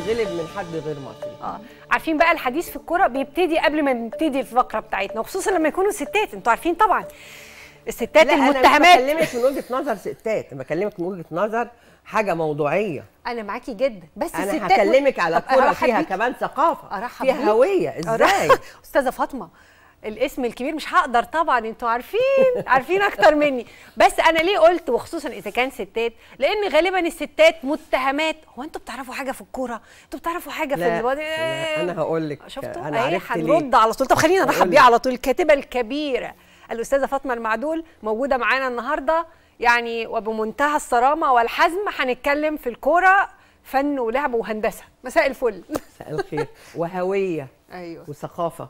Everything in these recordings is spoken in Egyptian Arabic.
يتغلب من حد غير مصري اه عارفين بقى الحديث في الكوره بيبتدي قبل ما نبتدي الفقره بتاعتنا وخصوصا لما يكونوا ستات انتوا عارفين طبعا الستات لا انا مش المتهمات بكلمك من وجهه نظر ستات انا بكلمك من وجهه نظر حاجه موضوعيه انا معاكي جدا بس انا الستات هكلمك على طب كوره أرحب فيها بيكي. كمان ثقافه ارحب فيها بيك. هويه ازاي أرحب- استاذه فاطمه الاسم الكبير مش هقدر طبعا انتوا عارفين عارفين اكتر مني بس انا ليه قلت وخصوصا اذا كان ستات لان غالبا الستات متهمات هو انتوا بتعرفوا حاجه في الكوره انتوا بتعرفوا حاجه في لا, الواد لا انا هقول لك شفتوا انا اهي عرفت ليه هنرد على طول طب خلينا نرحب هقول بيها لك. على طول الكاتبه الكبيره الاستاذه فاطمه المعدول موجوده معانا النهارده يعني وبمنتهى الصرامه والحزم هنتكلم في الكوره فن ولعب وهندسه مساء الفل مساء الخير وهويه ايوه وثقافه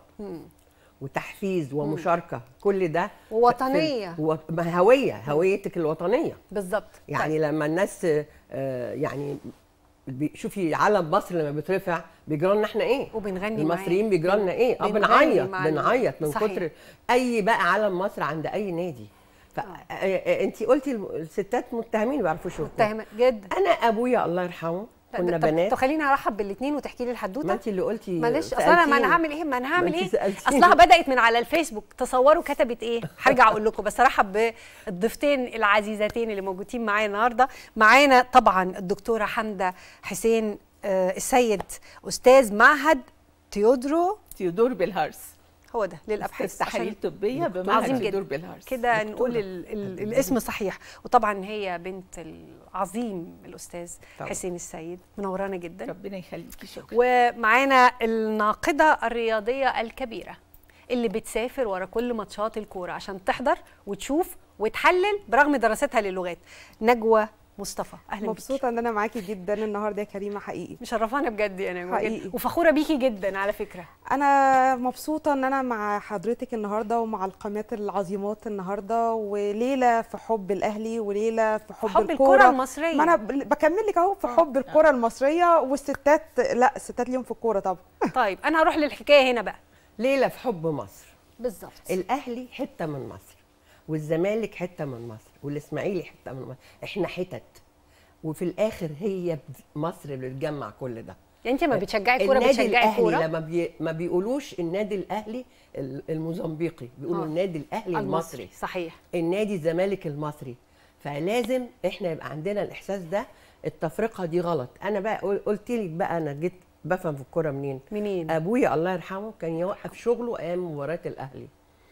وتحفيز ومشاركه كل ده ووطنية. في- و- ما هويه هويتك الوطنيه بالظبط يعني لما الناس آه، يعني بي- شوفي علم مصر لما بيترفع بيجرى لنا احنا ايه وبنغني المصريين معاه. بيجرى لنا ايه اه بنغني بنعيط مع ال- بنعيط من صحيح. كتر اي بقى علم مصر عند اي نادي ف انت قلتي الم- الستات متهمين ما بيعرفوش الكورة. متهمه جدا انا ابويا الله يرحمه لا، كنا طب- بنات طب خليني ارحب بالاثنين وتحكي لي ما الحدوته انت اللي قلتي معلش اصل انا ما انا سألتيني. هعمل ايه ما انا هعمل ما انت ايه سألتيني. اصلها بدات من على الفيسبوك تصوروا كتبت ايه هرجع اقول لكم بس ارحب بالضيفتين العزيزتين اللي موجودين معايا النهارده معانا طبعا الدكتوره حمده حسين آه، السيد استاذ معهد تيودرو تيودور بالهارس هو ده للابحاث استاذ تحاليل عشان- طبيه عظيم بمعهد جدا. تيودور بالهارس كده دكتورة. نقول ال ال الاسم صحيح وطبعا هي بنت العظيم الاستاذ طبعا. حسين السيد منورانا جدا ربنا يخليكي شكرا ومعانا الناقدة الرياضية الكبيرة اللي بتسافر ورا كل ماتشات الكورة عشان تحضر وتشوف وتحلل برغم دراستها للغات نجوى مصطفى اهلا بيكي مبسوطه ان انا معاكي جدا النهارده يا كريمه حقيقي مشرفانا بجد يا نجوى حقيقي. جداً. وفخورة بيكي جدا على فكرة انا مبسوطه ان انا مع حضرتك النهارده ومع القامات العظيمات النهارده وليله في حب الاهلي وليله في حب, حب الكرة المصرية ما انا ب- بكمل لك اهو في حب الكره المصريه والستات لا الستات ليهم في الكوره طبعا طيب انا هروح للحكاية هنا بقى ليله في حب مصر بالظبط الاهلي حته من مصر والزمالك حته من مصر والاسماعيلي حته من مصر احنا حتت وفي الاخر هي بد- مصر اللي بتجمع كل ده يعني انت ما بتشجعي كورة النادي بتشجعي الاهلي كورة لما بي ما بيقولوش النادي الاهلي ال- الموزمبيقي بيقولوا آه. النادي الاهلي المصري صحيح النادي الزمالك المصري فلازم احنا يبقى عندنا الاحساس ده التفرقه دي غلط انا بقى قل- قلت لك بقى انا جيت بفهم في الكوره منين منين ابويا الله يرحمه كان يوقف شغله ايام مباراه الاهلي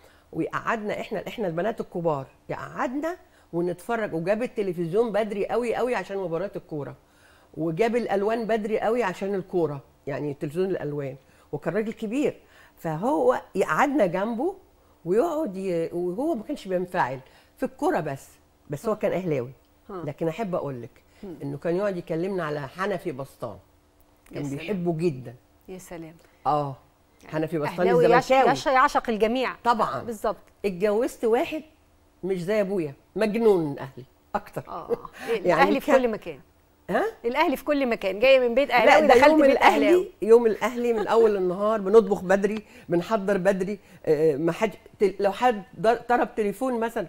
ويقعدنا احنا احنا البنات الكبار يقعدنا ونتفرج وجاب التلفزيون بدري قوي قوي عشان مباراه الكوره وجاب الالوان بدري قوي عشان الكوره يعني تلفزيون الالوان وكان راجل كبير فهو يقعدنا جنبه ويقعد ي... وهو ما كانش بينفعل في الكوره بس بس هو كان اهلاوي لكن احب اقول لك انه كان يقعد يكلمنا على حنفي بسطام يا كان سلام. بيحبه جدا يا سلام اه حنفي بسطام اهلاوي يعش- الزملكاوي يعش- يعشق الجميع طبعا بالظبط اتجوزت واحد مش زي ابويا مجنون من اهلي اكتر اه الاهلي في كان- كل مكان ها الاهلي في كل مكان جايه من بيت لا اهلاوي ده دخلت يوم بيت اهلاوي الاهلي يوم الاهلي من اول النهار بنطبخ بدري بنحضر بدري آه، ما حد تل- لو حد ضر- طلب تليفون مثلا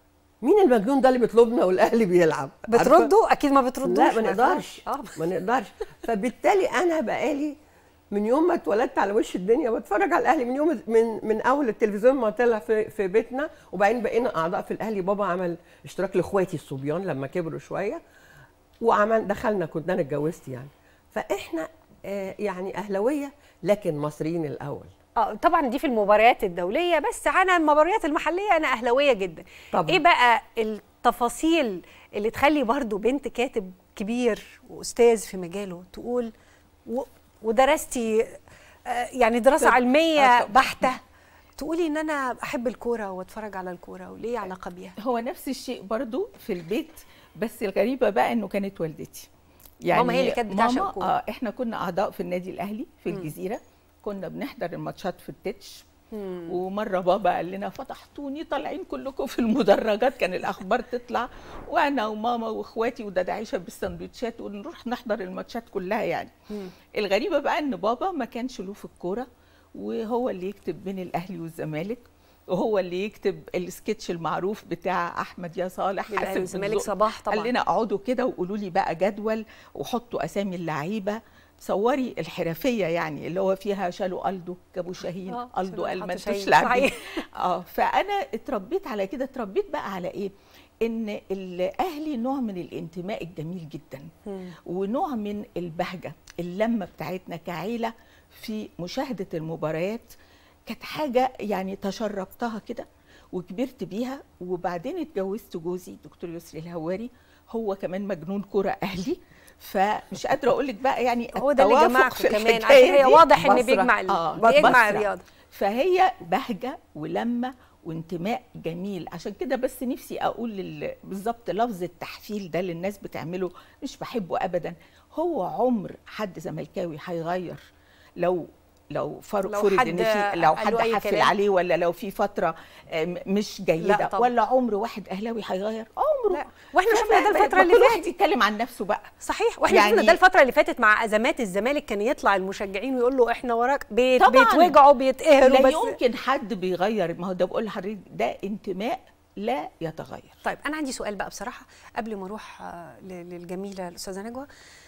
مين المجنون ده اللي بيطلبنا والاهلي بيلعب عارفة؟ بتردوا اكيد ما بتردوش لا ما نقدرش اه ما نقدرش فبالتالي انا بقالي من يوم ما اتولدت على وش الدنيا بتفرج على الاهلي من يوم من من اول التلفزيون ما طلع في في بيتنا وبعدين بقينا اعضاء في الاهلي بابا عمل اشتراك لاخواتي الصبيان لما كبروا شويه وعمل دخلنا كنت انا اتجوزت يعني فاحنا آه، يعني اهلاويه لكن مصريين الاول اه طبعا دي في المباريات الدوليه بس انا المباريات المحليه انا اهلاويه جدا طبعا. ايه بقى التفاصيل اللي تخلي برضو بنت كاتب كبير واستاذ في مجاله تقول و... ودرستي آه، يعني دراسه طب- علميه آه، طب. بحته تقولي ان انا احب الكوره واتفرج على الكوره وليه علاقه بيها هو نفس الشيء برضو في البيت بس الغريبه بقى انه كانت والدتي ماما هي اللي كانت بتعشق ماما الكورة. اه احنا كنا اعضاء في النادي الاهلي في الجزيره كنا بنحضر الماتشات في التتش ومره بابا قال لنا فتحتوني طالعين كلكم في المدرجات كان الاخبار تطلع وانا وماما واخواتي ودادا عيشه بالسندوتشات ونروح نحضر الماتشات كلها يعني الغريبه بقى ان بابا ما كانش له في الكوره وهو اللي يكتب بين الاهلي والزمالك وهو اللي يكتب السكتش المعروف بتاع احمد يا صالح بالأهلي حاسب والزمالك بالذوق. صباح طبعا قال لنا اقعدوا كده وقولوا لي بقى جدول وحطوا اسامي اللعيبه صوري الحرفيه يعني اللي هو فيها شالوا الدو جابوا شاهين آه، الدو شالوا قال ما حطوا انتوش شاهين. لاعبين صحيح. اه فانا اتربيت على كده اتربيت بقى على ايه ان الاهلي نوع من الانتماء الجميل جدا ونوع من البهجه اللمه بتاعتنا كعيله في مشاهده المباريات كانت حاجه يعني تشربتها كده وكبرت بيها وبعدين اتجوزت جوزي دكتور يسري الهواري هو كمان مجنون كرة اهلي فمش قادره اقول لك بقى يعني هو ده اللي التوافق جمعكم في كمان الحكاية عشان هي دي واضح ان بصرة. بيجمع ال- آه، بيجمع بصرة. الرياضه فهي بهجه ولمه وانتماء جميل عشان كده بس نفسي اقول لل- بالظبط لفظ التحفيل ده اللي الناس بتعمله مش بحبه ابدا هو عمر حد زملكاوي هيغير لو لو فرض لو فرض حد ان في لو قال حد له أي حفل كلام. عليه ولا لو في فتره آه، م- مش لا جيده طبعا. ولا عمر واحد اهلاوي هيغير عمره لا واحنا شفنا ده الفتره اللي كل فاتت واحد يتكلم عن نفسه بقى صحيح واحنا يعني- شفنا ده الفتره اللي فاتت مع ازمات الزمالك كان يطلع المشجعين ويقول له احنا وراك بيت طبعاً. بيتوجعوا بيتقهروا لا بس يمكن حد بيغير ما هو ده بقول لحضرتك ده انتماء لا يتغير طيب انا عندي سؤال بقى بصراحه قبل ما اروح آه، ل- للجميله الاستاذه نجوى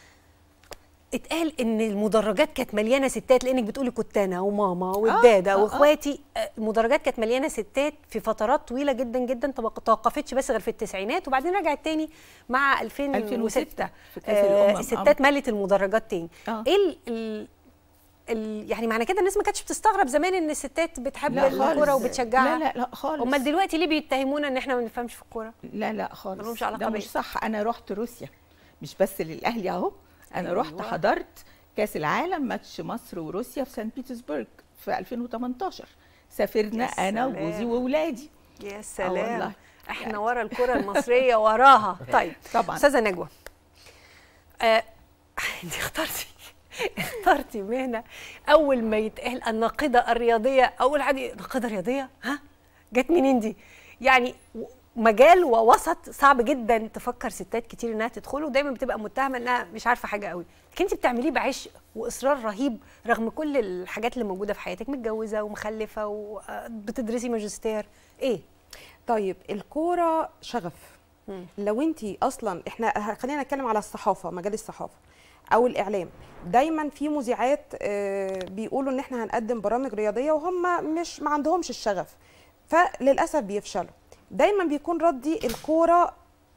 اتقال ان المدرجات كانت مليانه ستات لانك بتقولي كنت انا وماما والداده آه، آه. واخواتي آه، المدرجات كانت مليانه ستات في فترات طويله جدا جدا طب- توقفتش بس غير في التسعينات وبعدين رجعت تاني مع 2006 2006 في كأس آه، الأمم. الستات ملت المدرجات تاني آه. ايه ال ال ال يعني معنى كده الناس ما كانتش بتستغرب زمان ان الستات بتحب الكوره وبتشجعها لا لا لا خالص امال دلوقتي ليه بيتهمونا ان احنا ما بنفهمش في الكوره لا لا خالص ملهمش علاقة ده بيا. مش صح انا رحت روسيا مش بس للاهلي اهو انا أيوة. رحت حضرت كاس العالم ماتش مصر وروسيا في سان بيترسبرج في 2018 سافرنا يا انا سلام. وجوزي واولادي يا سلام والله. احنا يعني. ورا الكره المصريه وراها طيب طبعا استاذه نجوى آه، انت اخترتي اخترتي مهنه اول ما يتقال الناقده الرياضيه اول حاجه ناقده رياضيه ها جت منين دي يعني و- مجال ووسط صعب جدا تفكر ستات كتير انها تدخله ودايما بتبقى متهمه انها مش عارفه حاجه قوي لكن انت بتعمليه بعشق واصرار رهيب رغم كل الحاجات اللي موجوده في حياتك متجوزه ومخلفه وبتدرسي ماجستير ايه طيب الكوره شغف لو انت اصلا احنا خلينا نتكلم على الصحافه مجال الصحافه او الاعلام دايما في مذيعات آه، بيقولوا ان احنا هنقدم برامج رياضيه وهم مش ما عندهمش الشغف فللاسف بيفشلوا دايما بيكون ردي الكوره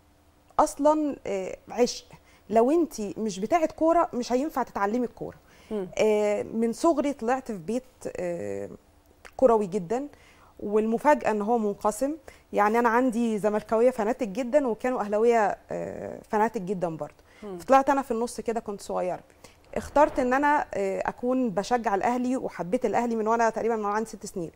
اصلا آه، عشق لو انت مش بتاعه كوره مش هينفع تتعلمي الكوره آه، من صغري طلعت في بيت آه، كروي جدا والمفاجاه ان هو منقسم يعني انا عندي زملكاويه فناتك جدا وكانوا اهلاويه آه، فناتك جدا برضه فطلعت انا في النص كده كنت صغيره اخترت ان انا آه، اكون بشجع الاهلي وحبيت الاهلي من وانا تقريبا من وانا عندي ست سنين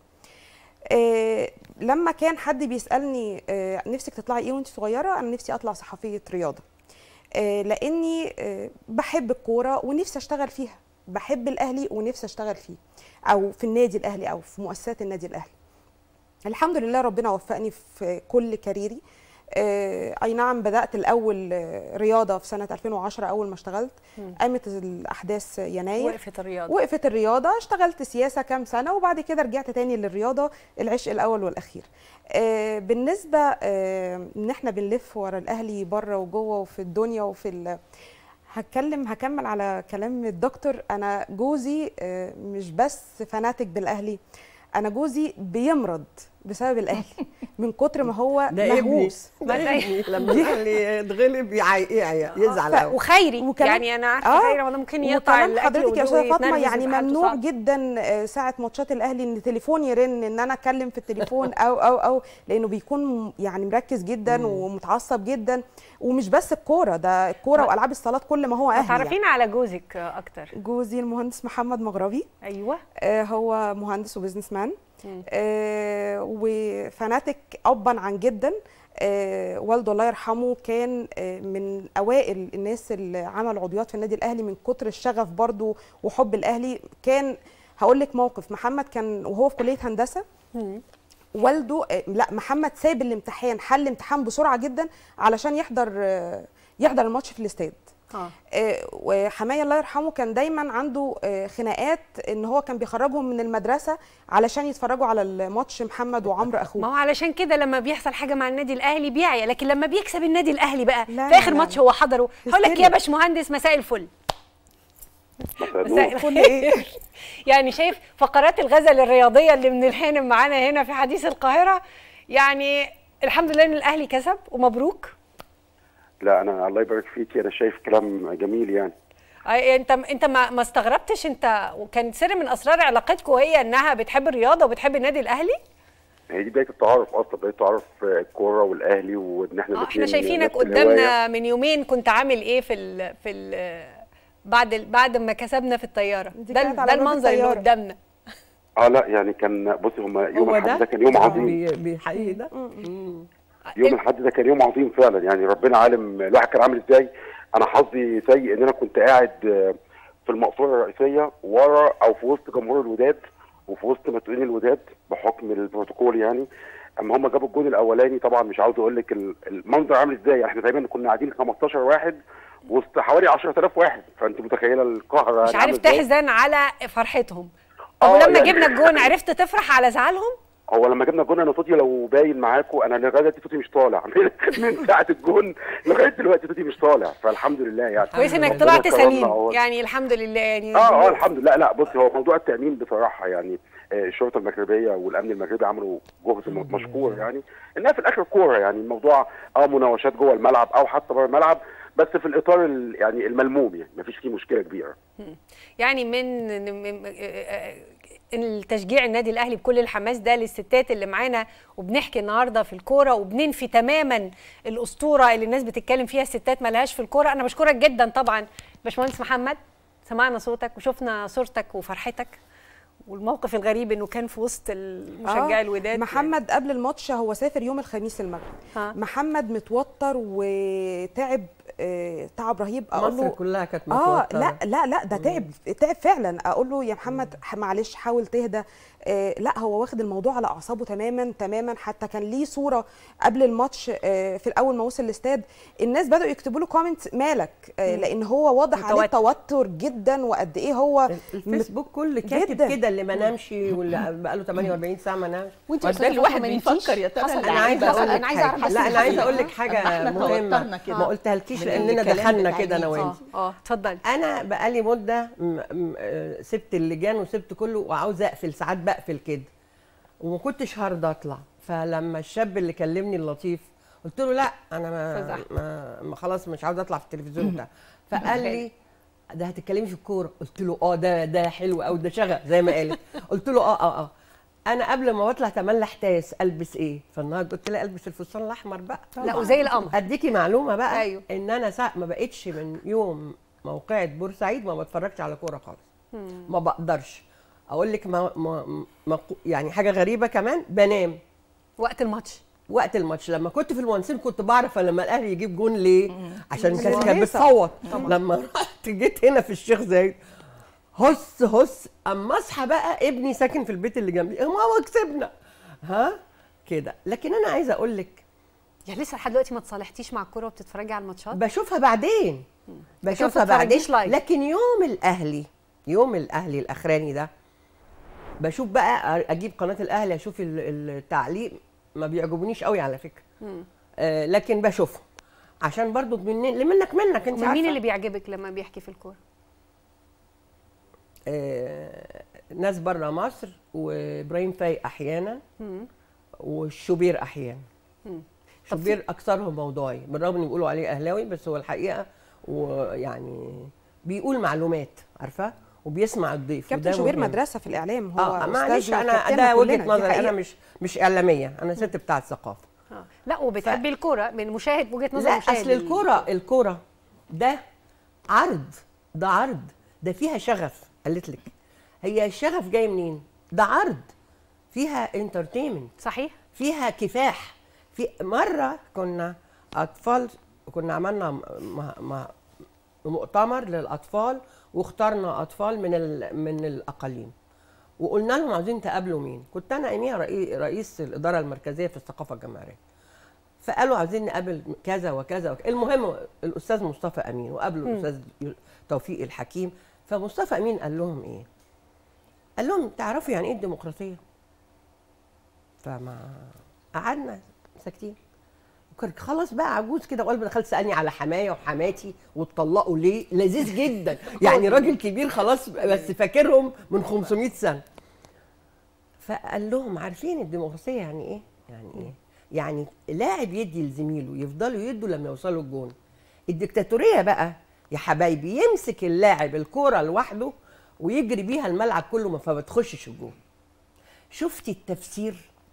آه، لما كان حد بيسالني آه، نفسك تطلعي ايه وانت صغيره انا نفسي اطلع صحفيه رياضه آه، لاني آه، بحب الكوره ونفسي اشتغل فيها بحب الاهلي ونفسي اشتغل فيه او في النادي الاهلي او في مؤسسات النادي الاهلي الحمد لله ربنا وفقني في كل كاريري آه، اي نعم بدات الاول آه، رياضه في سنه 2010 اول ما اشتغلت قامت الاحداث يناير وقفت الرياضه وقفت الرياضه اشتغلت سياسه كام سنه وبعد كده رجعت تاني للرياضه العشق الاول والاخير آه بالنسبه آه ان احنا بنلف ورا الاهلي بره وجوه وفي الدنيا وفي ال... هتكلم هكمل على كلام الدكتور انا جوزي آه مش بس فناتك بالاهلي انا جوزي بيمرض بسبب الاهلي من كتر ما هو ده ابني مهووس ده ابني لما الاهلي يتغلب يعي- يعي- يزعل ف- قوي وخيري وكلام- يعني انا عارفه آه، خيري والله ممكن يقطع وكلام الاكل حضرتك يا ويدوق استاذه فاطمه ويتنرفز يعني ويبقى حالته ممنوع صعبة. جدا آه، ساعه ماتشات الاهلي ان تليفون يرن ان انا اتكلم في التليفون او او او لانه بيكون يعني مركز جدا ومتعصب جدا ومش بس الكوره ده الكوره والعاب الصالات كل ما هو ما اهلي يعني. تعرفينا على جوزك اكتر جوزي المهندس محمد مغربي ايوه آه، هو مهندس وبزنس مان آه، وفناتك ابا عن جدا آه، والده الله يرحمه كان آه، من اوائل الناس اللي عملوا عضويات في النادي الاهلي من كتر الشغف برضو وحب الاهلي كان هقول لك موقف محمد كان وهو في كليه هندسه والده آه، لا محمد ساب الامتحان حل امتحان بسرعه جدا علشان يحضر آه، يحضر الماتش في الاستاد اه آه، وحماية الله يرحمه كان دايما عنده آه، خناقات ان هو كان بيخرجهم من المدرسه علشان يتفرجوا على الماتش محمد وعمرو ما اخوه هو علشان كده لما بيحصل حاجه مع النادي الاهلي بيعيا لكن لما بيكسب النادي الاهلي بقى لا، في اخر لا، ماتش لا. هو حضره هقول لك يا هستيريا. باشمهندس مساء الفل مساء مساء النور الخير يعني شايف فقرات الغزل الرياضيه اللي من الحين معانا هنا في حديث القاهره يعني الحمد لله ان الاهلي كسب ومبروك لا انا الله يبارك فيكي انا شايف كلام جميل يعني أي- انت انت ما ما استغربتش انت وكان سر من اسرار علاقتكم هي انها بتحب الرياضه وبتحب النادي الاهلي هي دي بدايه التعارف اصلا بدايه التعارف في الكوره والاهلي وان احنا اه احنا الاتنين شايفينك نفس الهواية. قدامنا من يومين كنت عامل ايه في ال في ال بعد ال بعد ما كسبنا في الطياره دي ده كانت ال- على ده باب المنظر اللي الطيارة. قدامنا اه لا يعني كان بصي هما يوم هو الاحد ده كان يوم عظيم بي- بيحيي ده مم. يوم الاحد ده كان يوم عظيم فعلا يعني ربنا عالم الواحد كان عامل ازاي انا حظي سيء ان انا كنت قاعد آه، في المقصوره الرئيسيه ورا او في وسط جمهور الوداد وفي وسط مسؤولين الوداد بحكم البروتوكول يعني اما هم جابوا الجون الاولاني طبعا مش عاوز اقول لك ال- المنظر عامل ازاي احنا تقريبا كنا قاعدين 15 واحد وسط حوالي 10000 واحد فانت متخيله القهر مش يعني عارف عامل إزاي؟ تحزن على فرحتهم طب آه، ولما يعني- جبنا الجون عرفت تفرح على زعلهم هو لما جبنا الجون انا صوتي لو باين معاكم انا لغايه دلوقتي صوتي مش طالع من ساعه الجون لغايه دلوقتي صوتي مش طالع فالحمد لله يعني كويس انك ربنا طلعت كرمنا سليم أهو. يعني الحمد لله يعني اه اه الحمد لله لا بصي هو موضوع التامين بصراحه يعني آه، الشرطه المغربيه والامن المغربي عملوا جهد م- مشكور يعني انها في الاخر كوره يعني الموضوع اه مناوشات جوه الملعب او حتى بره الملعب بس في الاطار ال- يعني الملموم يعني مفيش فيه مشكله كبيره يعني من من- آه، آه، التشجيع النادي الاهلي بكل الحماس ده للستات اللي معانا وبنحكي النهارده في الكوره وبننفي تماما الاسطوره اللي الناس بتتكلم فيها الستات مالهاش في الكوره انا بشكرك جدا طبعا باشمهندس محمد سمعنا صوتك وشفنا صورتك وفرحتك والموقف الغريب انه كان في وسط مشجعي آه، الوداد محمد قبل الماتش هو سافر يوم الخميس المغرب ها. محمد متوتر وتعب آه، تعب رهيب اقول مصر له كلها كانت اه متوترة. لا لا لا ده تعب تعب فعلا اقول له يا محمد ح- معلش حاول تهدى آه لا هو واخد الموضوع على اعصابه تماما تماما حتى كان ليه صوره قبل الماتش آه في الاول ما وصل الاستاد الناس بداوا يكتبوا له كومنت مالك آه لان هو واضح عليه متوتر. توتر جدا وقد ايه هو الفيسبوك كله كاتب جداً. كده اللي ما نامش واللي بقى له 48 ساعه ما نامش وانت وده استاذ الواحد الواحد بيفكر بيفكر يا يا ترى ترى انا عايزه اقول لك أنا عايزة أعرف حاجة. لا انا عايزه اقول لك أما حاجه احنا مهمه توترنا كده. ما قلتهالكيش من لاننا الكلام دخلنا بتاع كده انا الناس. وانت اه اه اتفضلي انا بقالي مده م- م- آه، سبت اللجان وسبت كله وعاوزه اقفل ساعات بقفل كده وما كنتش هرضى اطلع فلما الشاب اللي كلمني اللطيف قلت له لا انا ما, فزعت. ما, ما خلاص مش عاوزه اطلع في التلفزيون ده فقال لي ده هتتكلمي في الكوره قلت له اه ده ده حلو قوي ده شغف زي ما قالت قلت له اه اه اه انا قبل ما بطلع تملي احتاس البس ايه فالنهارده قلت لها البس الفستان الاحمر بقى لا وزي القمر اديكي معلومه بقى أيوه. ان انا ساعة ما بقتش من يوم موقعة بورسعيد ما بتفرجش على كوره خالص ما بقدرش اقول لك ما ما ما يعني حاجه غريبه كمان بنام وقت الماتش وقت الماتش لما كنت في المهندسين كنت بعرف لما الاهلي يجيب جون ليه عشان كانت كانت الهيصة. بتصوت لما رحت جيت هنا في الشيخ زايد هس هس اما اصحى بقى ابني ساكن في البيت اللي جنبي يا ماما كسبنا ها كده لكن انا عايزه اقول لك يعني لسه لحد دلوقتي ما تصالحتيش مع الكوره وبتتفرجي على الماتشات بشوفها بعدين ما بشوفها بعدين بتتفرجيش لايف. لكن يوم الاهلي يوم الاهلي الاخراني ده بشوف بقى اجيب قناه الاهلي اشوف ال- التعليق ما بيعجبونيش قوي على فكره آه لكن بشوفهم عشان برضو من اللي منك منك انت من مين عارفة. اللي بيعجبك لما بيحكي في الكوره آه ناس بره مصر وابراهيم فايق احيانا والشوبير احيانا طب شوبير اكثرهم موضوعي بالرغم ان بيقولوا عليه اهلاوي بس هو الحقيقه ويعني بيقول معلومات عارفه وبيسمع الضيف كابتن وده شوبير مهم. مدرسه في الاعلام هو اه معلش أستاذنا انا وكابتننا ده وجهه كلنا، دي نظري انا حقيقة. مش مش اعلاميه انا ست بتاعه ثقافه آه. لا وبتحبي الكوره من مشاهد وجهه نظر لا مشاهد اصل الكوره الكوره ده عرض ده عرض ده فيها شغف قالت لك هي الشغف جاي منين ده عرض فيها انترتينمنت صحيح فيها كفاح في مره كنا اطفال كنا عملنا م- م- م- مؤتمر للاطفال واخترنا اطفال من ال- من الاقاليم وقلنا لهم عاوزين تقابلوا مين كنت انا اياميها رئي- رئيس الاداره المركزيه في الثقافه الجماهيريه فقالوا عاوزين نقابل كذا وكذا, وكذا. المهم الاستاذ مصطفى امين وقابلوا الاستاذ توفيق الحكيم فمصطفى امين قال لهم ايه قال لهم تعرفوا يعني ايه الديمقراطيه فما قعدنا ساكتين كان خلاص بقى عجوز كده وقلب دخل سالني على حمايه وحماتي واتطلقوا ليه لذيذ جدا يعني راجل كبير خلاص بس فاكرهم من 500 سنه فقال لهم عارفين الديمقراطيه يعني ايه يعني ايه يعني لاعب يدي لزميله يفضلوا يدوا لما يوصلوا الجون الديكتاتوريه بقى يا حبايبي يمسك اللاعب الكوره لوحده ويجري بيها الملعب كله ما فبتخشش الجون شفتي التفسير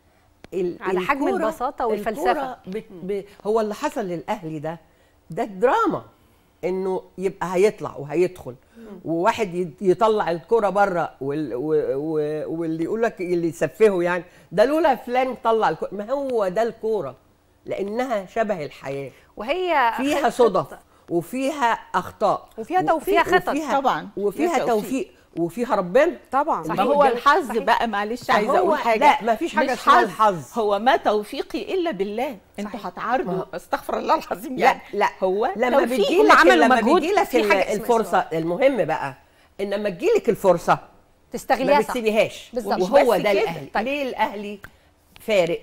ال- على حجم الكورة- البساطة والفلسفة. الكورة بت ب هو اللي حصل للاهلي ده ده دراما انه يبقى هيطلع وهيدخل وواحد يت- يطلع الكرة بره وال و- و- واللي يقول لك اللي يسفهه يعني ده لولا فلان طلع الكرة ما هو ده الكورة لانها شبه الحياة وهي فيها خطة- صدف وفيها اخطاء وفيها توفيق. وفيها خطط. وفيها طبعاً. وفيها فيها توفيق. توفيق وفيها ربنا طبعا ما صحيح. هو ده- الحظ صحيح. بقى معلش فهو- عايزه اقول حاجه لا، ما فيش حاجة مش اسمها الحظ. هو ما توفيقي الا بالله انتوا هتعارضوا استغفر الله العظيم لا يعني لا هو لما توفيق. بتجي هم لك عملوا لما مجهود، بتجي لك في حاجة اسمها الفرصه المهم بقى ان لما تجي لك الفرصه ما تستغليها صح بتسيبيهاش بالظبط. وهو بس ده كده. الاهلي طيب. ليه الاهلي فارق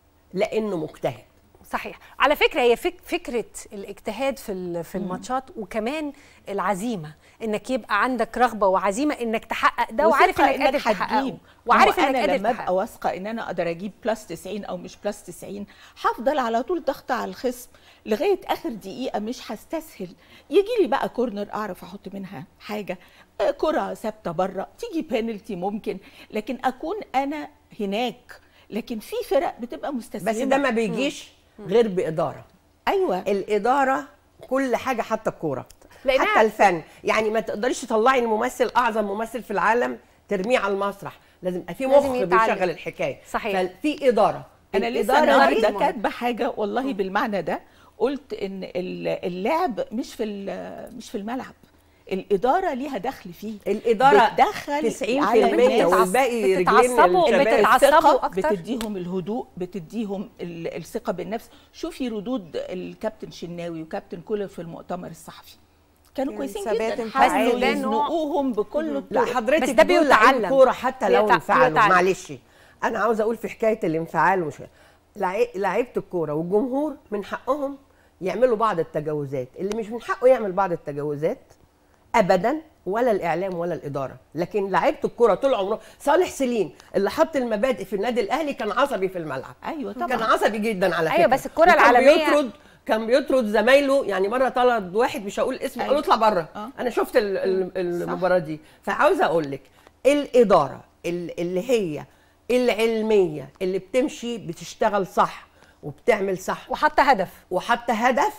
لانه مجتهد صحيح على فكره هي فك فكره الاجتهاد في ال- في الماتشات وكمان العزيمه انك يبقى عندك رغبه وعزيمه انك تحقق ده وعارف وثقة انك قادر تحققه هتجيب. وعارف ما هو انك انا قادر لما ابقى تحققه واثقه ان انا اقدر اجيب بلس 90 او مش بلس 90 هفضل على طول ضغط على الخصم لغايه اخر دقيقه مش هستسهل يجي لي بقى كورنر اعرف احط منها حاجه آه، كره ثابته بره تيجي بينالتي ممكن لكن اكون انا هناك لكن في فرق بتبقى مستسلمه بس ده ما بيجيش غير باداره ايوه الاداره كل حاجه حتى الكوره لأنها- حتى الفن يعني ما تقدريش تطلعي الممثل اعظم ممثل في العالم ترميه على المسرح لازم يبقى في لازم مخ يتعلم. بيشغل الحكايه صحيح. ففي اداره انا لسه الإدارة دي النهارده مهمة. كاتبه حاجه والله بالمعنى ده قلت ان ال- اللعب مش في ال- مش في الملعب الاداره ليها دخل فيه الاداره بتدخل 90% على الناس. والباقي رجلين بتتعصبوا الشباب. بتتعصبوا الثقة أكتر؟ بتديهم الهدوء بتديهم ال- الثقة بالنفس شوفي ردود الكابتن شناوي وكابتن كولر في المؤتمر الصحفي كانوا يعني كويسين ثبات جدا انفعالي. حاولوا بس ده نوع- يزنقوهم بكل لا الطرق حضرتك بس ده دول بيتعلم. لعيب كوره حتى لو بيتع- انفعلوا بيتعلم. معلش انا عاوزه اقول في حكايه الانفعال ومش لعي- لعيبه الكوره والجمهور من حقهم يعملوا بعض التجاوزات اللي مش من حقه يعمل بعض التجاوزات ابدا ولا الاعلام ولا الاداره لكن لعيبه الكوره طول عمره صالح سليم اللي حط المبادئ في النادي الاهلي كان عصبي في الملعب ايوه كان طبعا عصبي جدا على أيوة، فكره بس الكرة وكان العالمية- بيطرد كان بيطرد زمايله يعني مره طلب واحد مش هقول اسمه قال له اطلع بره آه. انا شفت ال- ال- المباراه دي فعاوزه اقول لك الاداره ال- اللي هي العلميه اللي بتمشي بتشتغل صح وبتعمل صح وحتى هدف وحتى هدف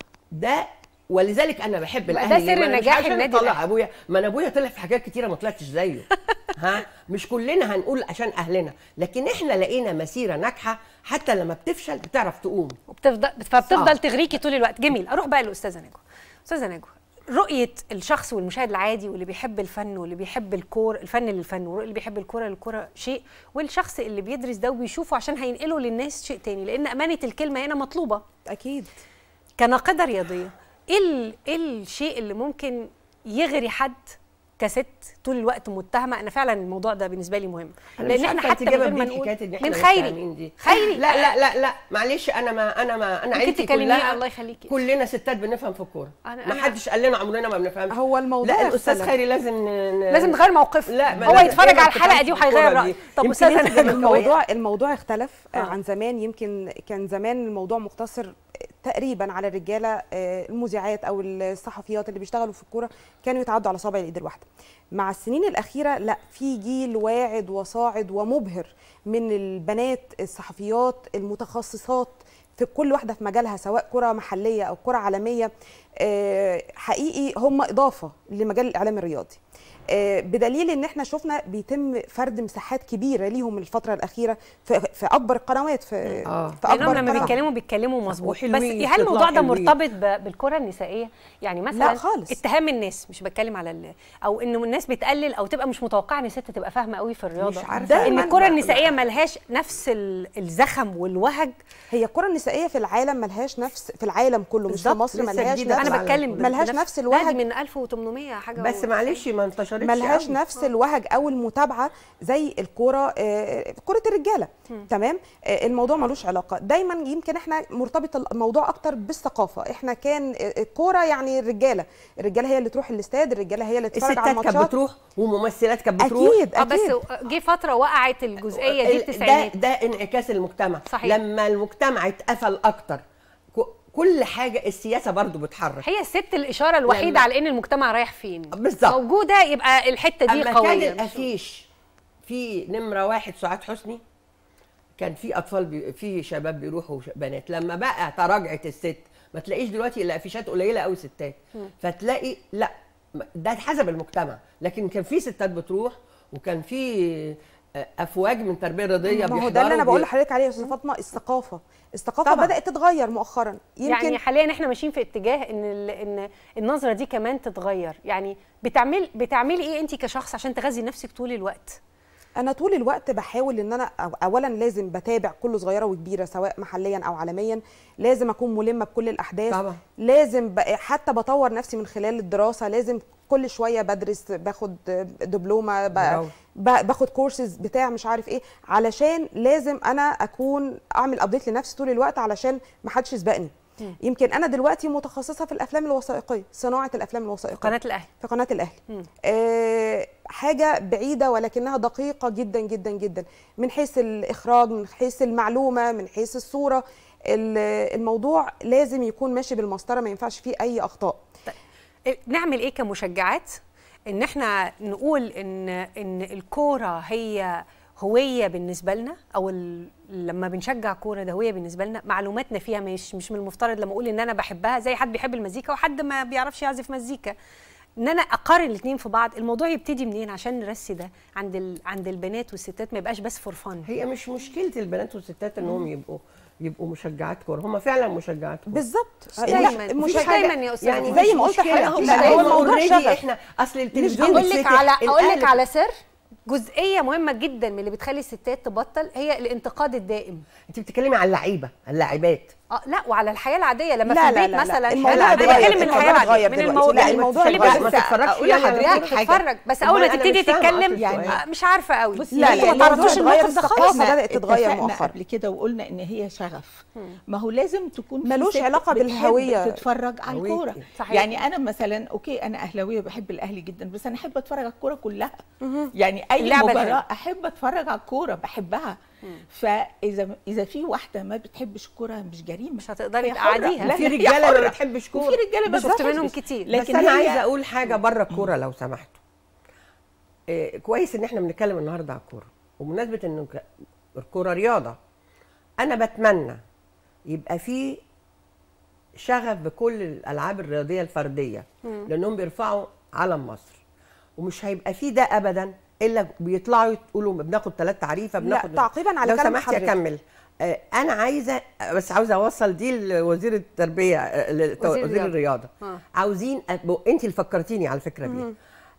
ده ولذلك انا بحب ما ده الاهلي سر ما أنا مش نجاح عشان النادي أطلع الأهلي. ابويا ما انا ابويا طلع في حاجات كتيره ما طلعتش زيه ها مش كلنا هنقول عشان اهلنا لكن احنا لقينا مسيره ناجحه حتى لما بتفشل بتعرف تقوم وبتفضل فبتفضل آه. تغريكي طول الوقت جميل اروح بقى للاستاذه نجوى استاذه نجوى رؤيه الشخص والمشاهد العادي واللي بيحب الفن واللي بيحب الكور الفن للفن واللي بيحب الكوره للكوره شيء والشخص اللي بيدرس ده وبيشوفه عشان هينقله للناس شيء تاني لان امانه الكلمه هنا مطلوبه اكيد كناقده رياضيه ايه ال- ايه الشيء اللي ممكن يغري حد كست طول الوقت متهمه انا فعلا الموضوع ده بالنسبه لي مهم أنا لان مش احنا عارفة حتى أنت من جايبة غير ما منين نقول حكاية إن إحنا من مش خيري فاهمين دي. خيري لا لا لا لا معلش انا ما انا ما انا ممكن عيلتي تكلميني؟ كلها الله يخليكي. كلنا ستات بنفهم في الكوره أنا- ما أنا- حدش قال لنا عمرنا ما بنفهمش هو الموضوع لا الاستاذ اختلف. خيري لازم ن- ن- لازم نغير موقف لا ما هو لازم- يتفرج إيه ما على الحلقه دي بتفهمش وهيغير الكورة رايه دي. طب يمكن استاذه أنت نجوى الموضوع الموضوع اختلف آه. آه. عن زمان يمكن كان زمان الموضوع مقتصر تقريبا على الرجاله آه، المذيعات او الصحفيات اللي بيشتغلوا في الكوره كانوا يتعدوا على صابع الايد الواحده مع السنين الاخيره لا في جيل واعد وصاعد ومبهر من البنات الصحفيات المتخصصات في كل واحده في مجالها سواء كره محليه او كره عالميه آه، حقيقي هم اضافه لمجال الاعلام الرياضي آه، بدليل ان احنا شفنا بيتم فرد مساحات كبيره ليهم الفتره الاخيره في, في اكبر القنوات في, آه. في لانهم اكبر لما القنوات. بيتكلموا بيتكلموا مظبوط بس وحلوين، هل الموضوع ده بيطلعوا حلوين. مرتبط ب- بالكره النسائيه يعني مثلا لا خالص. اتهام الناس مش بتكلم على ال... او ان الناس بتقلل او تبقى مش متوقعه ان الست تبقى فاهمه قوي في الرياضه مش عارفة. ان دايماً الكره بقى- النسائيه ملهاش نفس ال- الزخم والوهج هي الكره النسائيه النسائيه في العالم ملهاش نفس في العالم كله مش في بالظبط، مصر لسه ملهاش جديدة نفس انا العالم بتكلم كله. ملهاش بنفس- نفس لا، الوهج. دي من 1800 حاجه بس و- معلش ما انتشرتش ملهاش قوي. نفس الوهج او المتابعه زي الكوره آه، كره الرجاله تمام آه، الموضوع ملوش علاقه دايما يمكن احنا مرتبط الموضوع اكتر بالثقافه احنا كان آه، الكوره يعني الرجاله الرجاله هي اللي تروح الاستاد الرجاله هي اللي تتفرج على الستات كانت الماتشات بتروح وممثلات كانت بتروح اكيد اه بس اكيد جه فتره وقعت الجزئيه دي ال- التسعينات ده ده انعكاس المجتمع صحيح. لما المجتمع اتقفل اكتر ك- كل حاجه السياسه برضو بتحرك هي الست الاشاره الوحيده لما- على ان المجتمع رايح فين بالظبط. موجوده يبقى الحته دي اما كان قويه الافيش في نمره واحد سعاد حسني كان في اطفال بي في شباب بيروحوا ش- بنات لما بقى تراجعت الست ما تلاقيش دلوقتي الا افيشات قليله قوي ستات فتلاقي لا م- ده حسب المجتمع لكن كان في ستات بتروح وكان في آه، افواج من التربيه الرياضيه ما هو ده اللي انا بيحضروا بقول بي- لحضرتك عليه يا استاذه فاطمه الثقافه الثقافه طبعاً. بدات تتغير مؤخرا يمكن يعني حاليا احنا ماشيين في اتجاه ان ال- ان النظره دي كمان تتغير يعني بتعمل بتعملي ايه انت كشخص عشان تغذي نفسك طول الوقت انا طول الوقت بحاول ان انا أو- اولا لازم بتابع كل صغيره وكبيره سواء محليا او عالميا لازم اكون ملمه بكل الاحداث طبعا. لازم ب- حتى بطور نفسي من خلال الدراسه لازم كل شويه بدرس باخد دبلومه ب- برافو. ب- باخد كورسز بتاع مش عارف ايه علشان لازم انا اكون اعمل ابديت لنفسي طول الوقت علشان ما حدش يسبقني يمكن انا دلوقتي متخصصه في الافلام الوثائقيه صناعه الافلام الوثائقيه قناه الاهلي في قناه الاهلي آه حاجه بعيده ولكنها دقيقه جدا جدا جدا من حيث الاخراج من حيث المعلومه من حيث الصوره ال- الموضوع لازم يكون ماشي بالمسطره ما ينفعش فيه اي اخطاء إيه- نعمل ايه كمشجعات ان احنا نقول ان ان الكوره هي هويه بالنسبه لنا او ال... لما بنشجع كوره ده هويه بالنسبه لنا معلوماتنا فيها مش مش من المفترض لما اقول ان انا بحبها زي حد بيحب المزيكا وحد ما بيعرفش يعزف مزيكا ان انا اقارن الاثنين في بعض الموضوع يبتدي منين عشان نرسي ده عند ال... عند البنات والستات ما يبقاش بس فور فن هي مش مشكله البنات والستات انهم يبقوا يبقوا مشجعات كوره هم فعلا مشجعات كوره بالظبط دايماً. لا، مش مشجع- دايماً يا أستاذ يعني فاطمة. زي ما مش قلت مشكلة. لحضرتك، لا لا، هو هو الموضوع already شغف. احنا اصل التلفزيون اقول لك بيتفتح، على اقول لك الأهل على سر جزئيه مهمه جدا من اللي بتخلي الستات تبطل هي الانتقاد الدائم انت بتتكلمي عن اللعيبه اللاعبات اه لا وعلى الحياه العاديه لما لا، في لا، البيت لا، لا. مثلا الموضوع انا اتغير، بتكلم من الموضوع الحياه العاديه اتغير من دلوقتي. الموضوع لا، الموضوع خلي اتغير. بالك ما تتفرجش أقول يعني على لحضرتك كورة. حاجة. تتفرج بس اول ما أمال أنا تبتدي مش فاهمة تتكلم أصل يعني- السؤال. آه، مش عارفه قوي بصي، لا، هي لا، الموضوع تعرفوش اتغير الموقف ده خالص. احنا بدأت تتغير اتفقنا مؤخراً. قبل كده وقلنا ان هي شغف ما هو لازم تكون في ملوش ست علاقة بتحب بالهوية. تتفرج على هويتي. الكوره صحيح. يعني انا مثلا اوكي انا اهلاويه بحب الاهلي جدا بس انا احب اتفرج على الكوره كلها يعني اي اللعبة مباراه الحلوة. احب اتفرج على الكوره بحبها فاذا اذا في واحده ما بتحبش الكوره مش جريمه مش هتقدري هي حرة. تقعديها. لا، في هي رجاله حرة. ما بتحبش كوره وفي رجاله ما بس شفت بتحبش. منهم كتير. بس لكن انا هي- عايزه اقول حاجه بره الكوره لو سمحتوا إيه كويس ان احنا بنتكلم النهارده على الكوره وبمناسبه ان ك- الكوره رياضه انا بتمنى يبقى في شغف بكل الالعاب الرياضيه الفرديه لانهم بيرفعوا علم مصر ومش هيبقى في ده ابدا الا بيطلعوا يقولوا بناخد ثلاث تعريفه بناخد تعقيباً على لو كلام سمحتي حضرتك. اكمل آه، انا عايزه بس عاوزه اوصل دي لوزير التربيه آه، لت- وزير وزير الرياضه آه. عاوزين أب- انت اللي فكرتيني على الفكره دي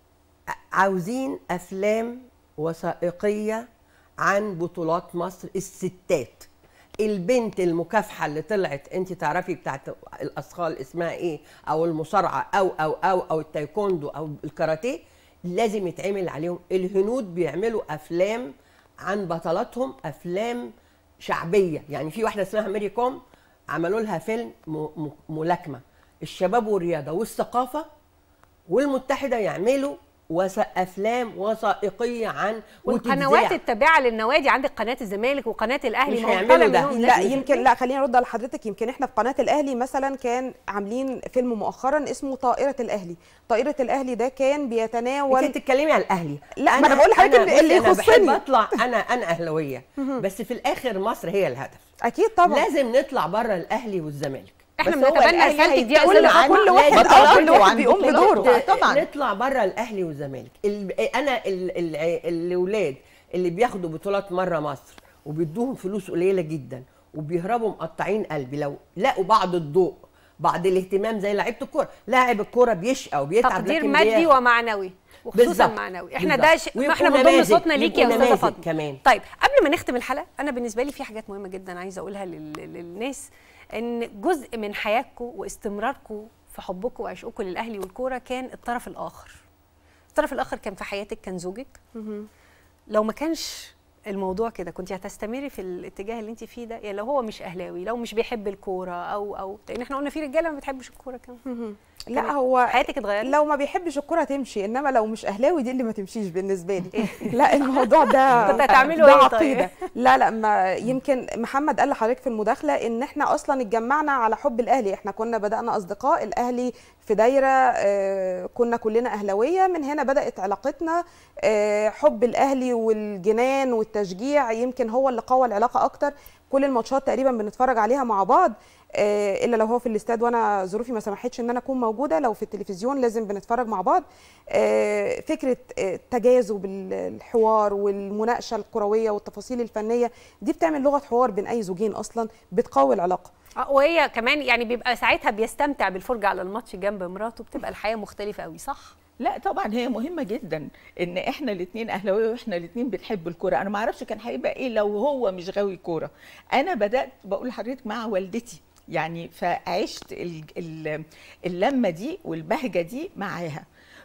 عاوزين افلام وثائقيه عن بطولات مصر الستات البنت المكافحه اللي طلعت انت تعرفي بتاعت الاثقال اسمها ايه او المصارعه او او او او التايكوندو او الكاراتيه لازم يتعمل عليهم الهنود بيعملوا افلام عن بطلاتهم افلام شعبيه يعني في واحده اسمها ميري كوم عملوا لها فيلم م- م- ملاكمه الشباب والرياضه والثقافه والمتحده يعملوا وث... افلام وثائقيه عن والقنوات وتتذاع. التابعه للنوادي عندك قناه الزمالك وقناه الاهلي مش ما هو هيعملوا طالع ده. منهم لا ناس يمكن لا خليني ارد على حضرتك يمكن احنا في قناه الاهلي مثلا كان عاملين فيلم مؤخرا اسمه طائره الاهلي طائره الاهلي ده كان بيتناول انت بتتكلمي على الاهلي لا، ما أنا بقول لحضرتك أنا- اللي- اللي بصي، انا يخصني. بحب اطلع انا انا اهلاويه بس في الاخر مصر هي الهدف اكيد طبعا لازم نطلع بره الاهلي والزمالك احنا بس هو بنتبنى الأهلي رسالتك دي يا هيتكلم أستاذة عن فاطمة. كل واحد بطولات اه كل واحد وعن بيقوم بطولات. بدوره طبعا نطلع بره الاهلي والزمالك ال- انا ال- ال- الاولاد اللي بياخدوا بطولات مره مصر وبيدوهم فلوس قليله جدا وبيهربوا مقطعين قلبي لو لقوا بعض الضوء بعض الاهتمام زي لعيبه الكوره لاعب الكوره بيشقى وبيتعب تقدير لكن مادي بياخد. ومعنوي وخصوصا بالظبط. معنوي احنا بالظبط. ده ش... ما ويبقوا احنا بنضم نماذج. صوتنا ليكي يا يبقوا استاذه نماذج فاطمه كمان. طيب قبل ما نختم الحلقه انا بالنسبه لي في حاجات مهمه جدا عايزه اقولها لل... للناس ان جزء من حياتكم واستمراركم في حبكم وعشقكم للاهلي والكوره كان الطرف الاخر الطرف الاخر كان في حياتك كان زوجك لو ما كانش الموضوع كده كنت هتستمري في الاتجاه اللي انت فيه ده يعني لو هو مش اهلاوي لو مش بيحب الكوره او او لان احنا قلنا في رجاله ما بتحبش الكوره كمان لا كانت هو حياتك اتغيرت لو ما بيحبش الكرة تمشي انما لو مش اهلاوي دي اللي ما تمشيش بالنسبه لي لا الموضوع ده كنت هتعملوا ده ايه طيب؟ عقيده لا لا ما يمكن محمد قال لحضرتك في المداخله ان احنا اصلا اتجمعنا على حب الاهلي احنا كنا بدانا اصدقاء الاهلي في دايره آه، كنا كلنا اهلاويه من هنا بدات علاقتنا آه، حب الاهلي والجنان والتشجيع يمكن هو اللي قوى العلاقه اكتر كل الماتشات تقريبا بنتفرج عليها مع بعض آه، الا لو هو في الاستاد وانا ظروفي ما سمحتش ان انا اكون موجوده لو في التلفزيون لازم بنتفرج مع بعض آه، فكره آه، تجاذب الحوار والمناقشه الكرويه والتفاصيل الفنيه دي بتعمل لغه حوار بين اي زوجين اصلا بتقوي العلاقه آه، وهي كمان يعني بيبقى ساعتها بيستمتع بالفرجه على الماتش جنب مراته بتبقى الحياه مختلفه قوي صح لا طبعا هي مهمه جدا ان احنا الاثنين اهلاويه واحنا الاثنين بنحب الكوره انا ما اعرفش كان هيبقى ايه لو هو مش غاوي كوره انا بدات بقول لحضرتك مع والدتي يعني فعشت ال- ال- اللمه دي والبهجه دي معاها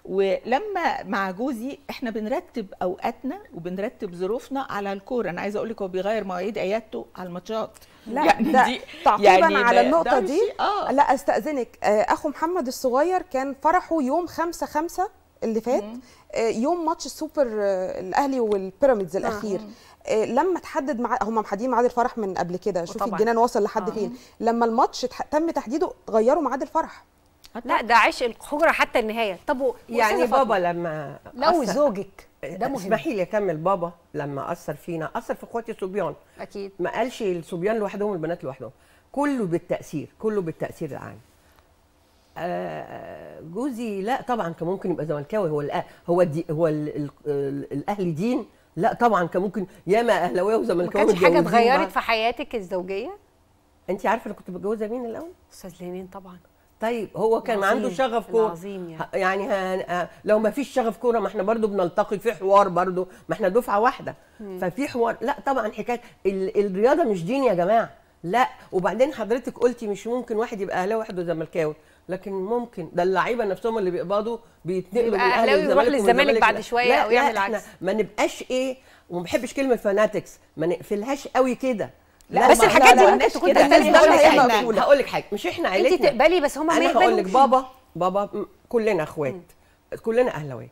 ولما مع جوزي احنا بنرتب اوقاتنا وبنرتب ظروفنا على الكوره انا عايزه اقول لك هو بيغير مواعيد عيادته على الماتشات لا يعني ده دي- تعقيبا يعني على ما النقطه يقدرش- دي اه لا استاذنك آه، اخو محمد الصغير كان فرحه يوم 5 5 اللي فات آه، يوم ماتش السوبر آه، الاهلي والبيراميدز الاخير آه، لما تحدد مع هم محددين ميعاد الفرح من قبل كده شوفي وطبعاً. الجنان وصل لحد آه. فين لما الماتش اتح- تم تحديده غيروا ميعاد الفرح لا ده عشق الخجره حتى النهايه طب و- يعني وأستاذة فاطمة، بابا لما لو أثر- زوجك ده مهم اسمحي لي اكمل بابا لما اثر فينا اثر في اخواتي الصبيان اكيد ما قالش الصبيان لوحدهم والبنات لوحدهم كله بالتاثير كله بالتاثير العام آه، جوزي لا طبعا كان ممكن يبقى زملكاوي هو الأه هو الدي هو ال ال ال الاهلي دين لا طبعا كان ممكن ياما اهلاويه ما وزملكاويه كانش حاجه متجوزين اتغيرت بعض. في حياتك الزوجيه انت عارفه انا كنت متجوزه مين الاول استاذ لينين طبعا طيب هو كان العظيم، عنده شغف كوره العظيم يعني. ه- يعني ه- ه- لو ما فيش شغف كوره ما احنا برضو بنلتقي في حوار برضو ما احنا دفعه واحده ففي حوار لا طبعا حكايه ال- الرياضه مش دين يا جماعه لا وبعدين حضرتك قلتي مش ممكن واحد يبقى اهلاوي واحد زملكاوي لكن ممكن ده اللعيبه نفسهم اللي بيقبضوا بيتنقلوا يبقى من الأهلي أهلاوي ويروح للزمالك للزمالك والزمالك بعد لا. شوية لا أو يعمل لا احنا العكس. ما نبقاش ايه وما بحبش كلمه فاناتكس ما نقفلهاش قوي كده لا، بس ما- الحاجات لا، دي لا، ممكن الناس تكون كده تختلف الناس دولة كده هي إحنا- مقفولة. هقول لك حاجه مش احنا انت عيلتنا تقبلي بس هم ما انا هقول لك يقبلوش بابا بابا م- كلنا اخوات كلنا اهلاويه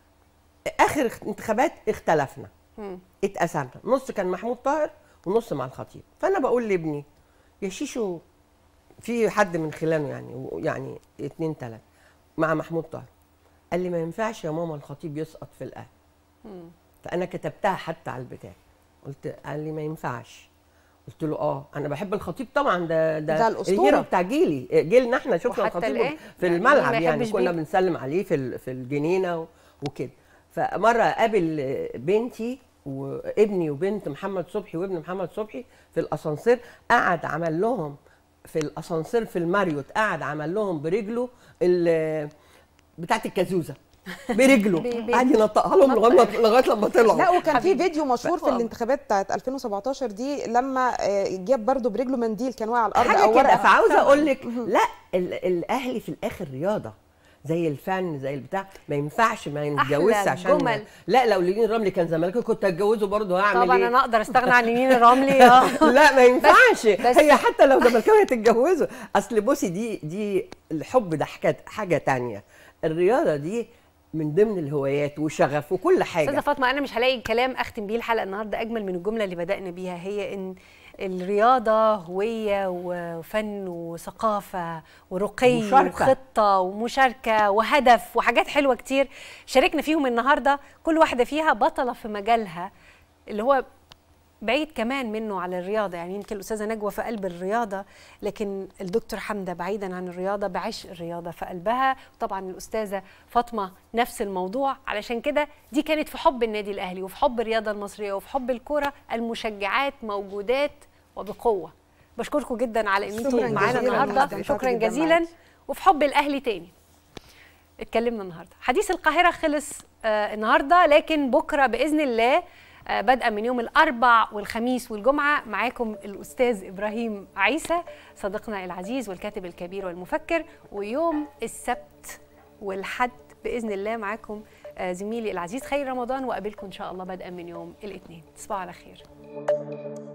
اخر اخ- انتخابات اختلفنا اتقسمنا نص كان محمود طاهر ونص مع الخطيب فانا بقول لابني يا شيشو في حد من خلاله يعني و- يعني اتنين تلاته مع محمود طاهر قال لي ما ينفعش يا ماما الخطيب يسقط في الاهلي فانا كتبتها حتى على البتاع قلت قال لي ما ينفعش قلت له اه انا بحب الخطيب طبعا ده ده, ده الأسطورة. الهيرو بتاع جيلي جيلنا احنا شفنا وحتى الخطيب الآن؟ في يعني الملعب ما يعني يحبش كنا بيه. بنسلم عليه في ال- في الجنينه و- وكده فمره قابل بنتي وابني وبنت محمد صبحي وابن محمد صبحي في الاسانسير قعد عمل لهم في الاسانسير في الماريوت قعد عمل لهم برجله ال- بتاعت الكازوزه برجله بي- بي- قعد ينطقها لهم لغايه ما- لغايه لما طلعوا لا وكان في حبيبي. فيديو مشهور في ف- الانتخابات بتاعت 2017 دي لما آه، جاب برضو برجله منديل كان واقع على الارض حاجه او كده ورقه فعاوزه اقول لك لا ال- الاهلي في الاخر رياضه زي الفن زي البتاع ما ينفعش ما يتجوزش أحلى عشان جمل. لا لو لين رملي كان زملكاوي كنت هتجوزه برضه هعمل طبعا ايه انا اقدر استغنى عن نينين الرملي اه لا ما ينفعش بس- هي حتى لو زملكاوي هتتجوزه اصل بصي دي دي الحب ده حاجه حاجه تانية الرياضه دي من ضمن الهوايات وشغف وكل استاذه حاجه فاطمه انا مش هلاقي كلام اختم بيه الحلقه النهارده اجمل من الجمله اللي بدانا بيها هي ان الرياضه هويه وفن وثقافه ورقي مشاركة. وخطه ومشاركه وهدف وحاجات حلوه كتير شاركنا فيهم النهارده كل واحده فيها بطله في مجالها اللي هو بعيد كمان منه على الرياضة يعني يمكن الأستاذة نجوى في قلب الرياضة لكن الدكتور حمدة بعيدا عن الرياضة بعشق الرياضة في قلبها وطبعا الأستاذة فاطمة نفس الموضوع علشان كده دي كانت في حب النادي الأهلي وفي حب الرياضة المصرية وفي حب الكرة المشجعات موجودات وبقوة بشكركم جدا على ان انتوا شكراً معانا جزيلاً النهارده استمتعت شكرا جداً جزيلا معاكي. وفي حب الاهلي تاني اتكلمنا النهارده حديث القاهره خلص آه النهارده لكن بكره باذن الله آه بدءا من يوم الاربع والخميس والجمعه معاكم الاستاذ ابراهيم عيسى صديقنا العزيز والكاتب الكبير والمفكر ويوم السبت والحد باذن الله معاكم آه زميلي العزيز خير رمضان واقابلكم ان شاء الله بدءا من يوم الاثنين تصبحوا على خير